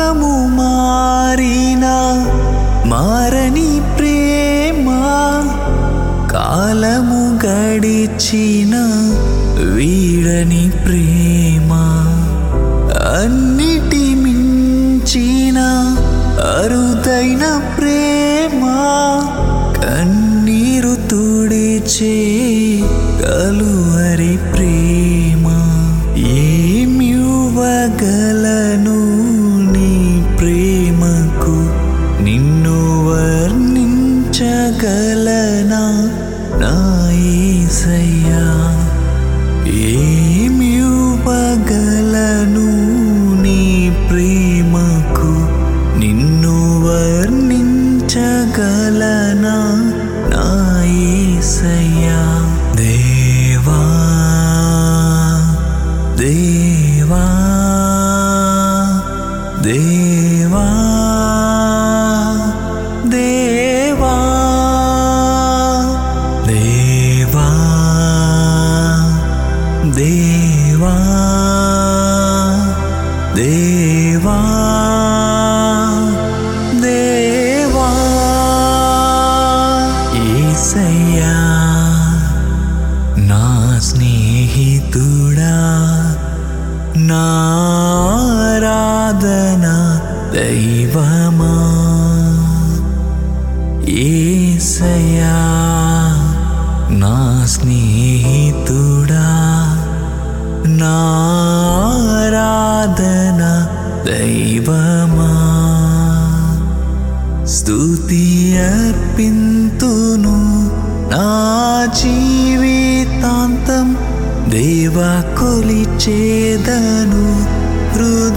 లోకము మారినా మారని ప్రేమ కాలము గడిచిన వీడని ప్రేమ అన్నిటి మించిన అరుదైన ప్రేమ కన్నీరు తుడిచే కలువరి ప్రేమ ఏమివ్వగలను నీ ప్రేమకు నిన్ను వర్ణించగలనా నా యేసయ్యా ఏమివ్వగలను నీ ప్రేమకు నిన్ను వర్ణించగలనా నా యేసయ్యా దేవా దేవా దేవా దేవా దేవా దేవా దేవా దేవా యేసయ్యా నా స్నేహితుడా నారాధన దైవమా ఏసయా నా స్నేహితుడా నారాధన దైవమా స్తుతి అర్పింతును నా జీవితాంతం దేవా కొలిచేదను హృదయ